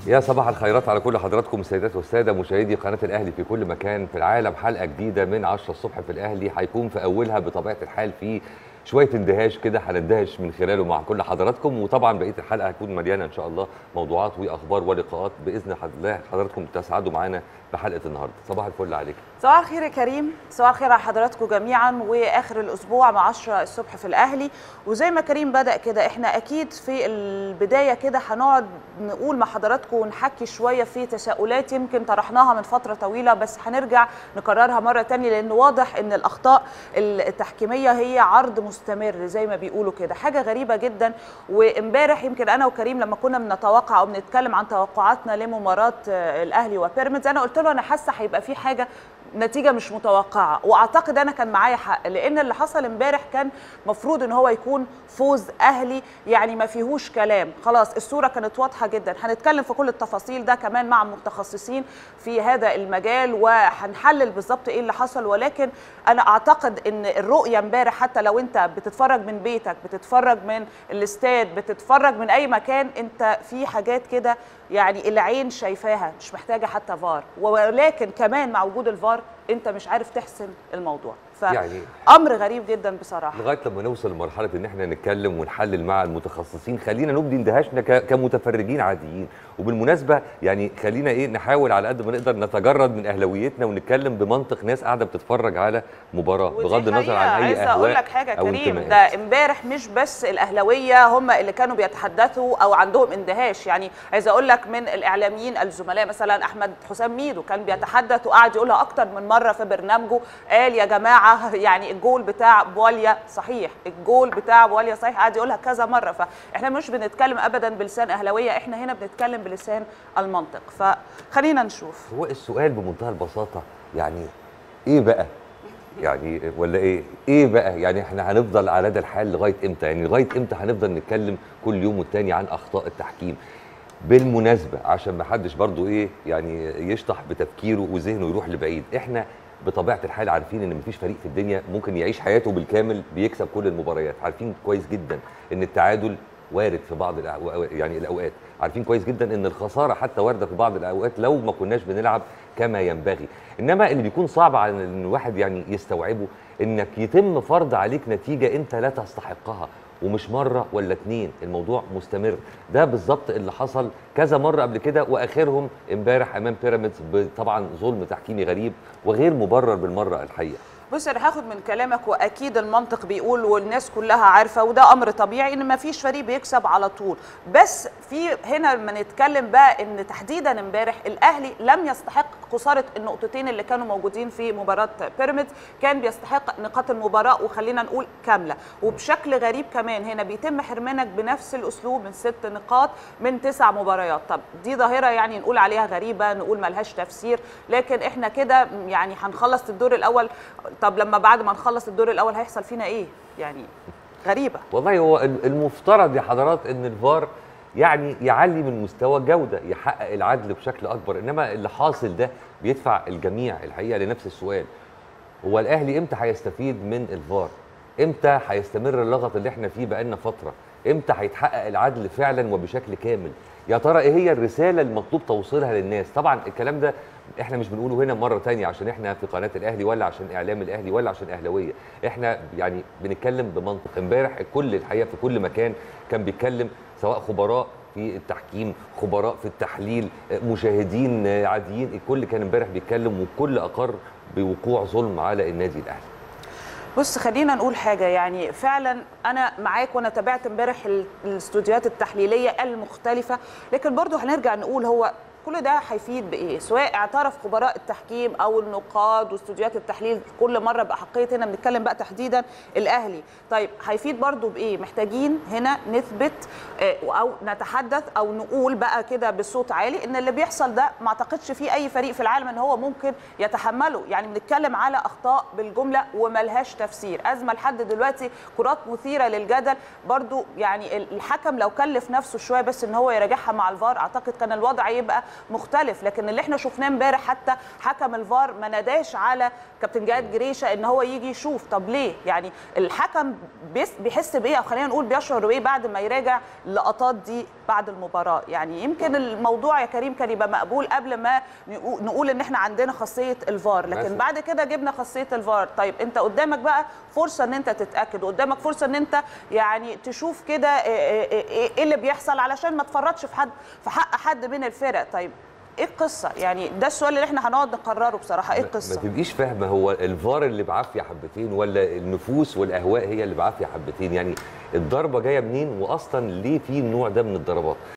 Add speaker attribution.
Speaker 1: يا صباح الخيرات على كل حضراتكم السيدات والساده مشاهدي قناه الاهلي في كل مكان في العالم حلقه جديده من 10 الصبح في الاهلي هيكون في اولها بطبيعه الحال في شويه اندهاش كده هنندهش من خلاله مع كل حضراتكم وطبعا بقيه الحلقه هتكون مليانه ان شاء الله موضوعات واخبار ولقاءات باذن الله حضراتكم تسعدوا معانا بحلقه النهارده صباح الفل عليك
Speaker 2: صباح الخير يا كريم صباح الخير على حضراتكم جميعا واخر الاسبوع مع 10 الصبح في الاهلي وزي ما كريم بدا كده احنا اكيد في البدايه كده هنقعد نقول مع حضراتكم ونحكي شويه في تساؤلات يمكن طرحناها من فتره طويله بس هنرجع نكررها مره تانية لان واضح ان الاخطاء التحكيميه هي عرض مستمر زي ما بيقولوا كده حاجه غريبه جدا وامبارح يمكن انا وكريم لما كنا بنتوقع او بنتكلم عن توقعاتنا لمباراه الاهلي وبيراميدز انا قلت له انا حاسه هيبقى في حاجه نتيجه مش متوقعه واعتقد انا كان معايا حق لان اللي حصل امبارح كان مفروض ان هو يكون فوز اهلي يعني ما فيهوش كلام خلاص الصوره كانت واضحه جدا هنتكلم في كل التفاصيل ده كمان مع متخصصين في هذا المجال وهنحلل بالظبط ايه اللي حصل ولكن انا اعتقد ان الرؤيه امبارح حتى لو انت بتتفرج من بيتك بتتفرج من الاستاد بتتفرج من اي مكان انت في حاجات كده يعني العين شايفاها مش محتاجه حتى فار ولكن كمان مع وجود الفار انت مش عارف تحسم الموضوع
Speaker 1: يعني
Speaker 2: فامر غريب جدا بصراحه
Speaker 1: لغايه لما نوصل لمرحله ان احنا نتكلم ونحلل مع المتخصصين خلينا نبدي اندهاشنا كمتفرجين عاديين وبالمناسبه يعني خلينا ايه نحاول على قد ما نقدر نتجرد من اهلاويتنا ونتكلم بمنطق ناس قاعده بتتفرج على مباراه بغض النظر عن اي
Speaker 2: عايزه
Speaker 1: اهواء
Speaker 2: اقول لك حاجه
Speaker 1: أو
Speaker 2: كريم
Speaker 1: انتماءات.
Speaker 2: ده امبارح مش بس الاهلاويه هم اللي كانوا بيتحدثوا او عندهم اندهاش يعني عايزه اقول لك من الاعلاميين الزملاء مثلا احمد حسام ميدو كان بيتحدث وقعد يقولها اكتر من مره في برنامجه قال يا جماعه يعني الجول بتاع بواليا صحيح الجول بتاع بواليا صحيح قعد يقولها كذا مره فاحنا مش بنتكلم ابدا بلسان اهلاويه احنا هنا بنتكلم بلسان المنطق فخلينا نشوف
Speaker 1: هو السؤال بمنتهى البساطه يعني ايه بقى يعني ولا ايه ايه بقى يعني احنا هنفضل على هذا الحال لغايه امتى يعني لغايه امتى هنفضل نتكلم كل يوم والتاني عن اخطاء التحكيم بالمناسبه عشان ما حدش برضو ايه يعني يشطح بتفكيره وذهنه يروح لبعيد احنا بطبيعه الحال عارفين ان مفيش فريق في الدنيا ممكن يعيش حياته بالكامل بيكسب كل المباريات عارفين كويس جدا ان التعادل وارد في بعض الأو... يعني الاوقات عارفين كويس جدا ان الخساره حتى وارده في بعض الاوقات لو ما كناش بنلعب كما ينبغي انما اللي بيكون صعب على ان الواحد يعني يستوعبه انك يتم فرض عليك نتيجه انت لا تستحقها ومش مره ولا اتنين الموضوع مستمر ده بالظبط اللي حصل كذا مره قبل كده واخرهم امبارح امام بيراميدز طبعا ظلم تحكيمي غريب وغير مبرر بالمره الحقيقه
Speaker 2: بص انا هاخد من كلامك واكيد المنطق بيقول والناس كلها عارفه وده امر طبيعي ان ما فيش فريق بيكسب على طول بس في هنا لما نتكلم بقى ان تحديدا امبارح الاهلي لم يستحق خساره النقطتين اللي كانوا موجودين في مباراه بيراميدز كان بيستحق نقاط المباراه وخلينا نقول كامله وبشكل غريب كمان هنا بيتم حرمانك بنفس الاسلوب من ست نقاط من تسع مباريات طب دي ظاهره يعني نقول عليها غريبه نقول ملهاش تفسير لكن احنا كده يعني هنخلص الدور الاول طب لما بعد ما نخلص الدور الاول هيحصل فينا ايه يعني غريبه
Speaker 1: والله هو المفترض يا حضرات ان الفار يعني يعلي من مستوى الجوده يحقق العدل بشكل اكبر انما اللي حاصل ده بيدفع الجميع الحقيقه لنفس السؤال هو الاهلي امتى هيستفيد من الفار امتى هيستمر اللغط اللي احنا فيه بقالنا فتره امتى هيتحقق العدل فعلا وبشكل كامل يا ترى ايه هي الرساله المطلوب توصيلها للناس طبعا الكلام ده احنا مش بنقوله هنا مره تانية عشان احنا في قناه الاهلي ولا عشان اعلام الاهلي ولا عشان اهلاويه احنا يعني بنتكلم بمنطق امبارح الكل الحقيقه في كل مكان كان بيتكلم سواء خبراء في التحكيم خبراء في التحليل مشاهدين عاديين الكل كان امبارح بيتكلم والكل اقر بوقوع ظلم على النادي الاهلي
Speaker 2: بص خلينا نقول حاجه يعني فعلا انا معاك وانا تابعت امبارح الاستوديوهات التحليليه المختلفه لكن برضو هنرجع نقول هو كل ده هيفيد بايه سواء اعترف خبراء التحكيم او النقاد واستوديوهات التحليل كل مره باحقيه هنا بنتكلم بقى تحديدا الاهلي طيب هيفيد برضو بايه محتاجين هنا نثبت او نتحدث او نقول بقى كده بصوت عالي ان اللي بيحصل ده ما اعتقدش في اي فريق في العالم ان هو ممكن يتحمله يعني بنتكلم على اخطاء بالجمله وملهاش تفسير ازمه لحد دلوقتي كرات مثيره للجدل برضو يعني الحكم لو كلف نفسه شويه بس ان هو يراجعها مع الفار اعتقد كان الوضع يبقى مختلف لكن اللي احنا شفناه امبارح حتى حكم الفار ما ناداش على كابتن جهاد جريشه ان هو يجي يشوف طب ليه يعني الحكم بيحس بايه او خلينا نقول بيشعر بايه بعد ما يراجع اللقطات دي بعد المباراه يعني يمكن الموضوع يا كريم كان يبقى مقبول قبل ما نقو- نقول ان احنا عندنا خاصيه الفار لكن
Speaker 1: مثلا.
Speaker 2: بعد كده جبنا خاصيه الفار طيب انت قدامك بقى فرصه ان انت تتاكد وقدامك فرصه ان انت يعني تشوف كده ايه إيه- إيه اللي بيحصل علشان ما تفرطش في حد في حق حد من الفرق طيب ايه القصه يعني ده السؤال اللي احنا هنقعد نقرره بصراحه ايه
Speaker 1: ما
Speaker 2: القصه
Speaker 1: تبقيش فاهمه هو الفار اللي بعافيه حبتين ولا النفوس والاهواء هي اللي بعافيه حبتين يعني الضربه جايه منين واصلا ليه في النوع ده من الضربات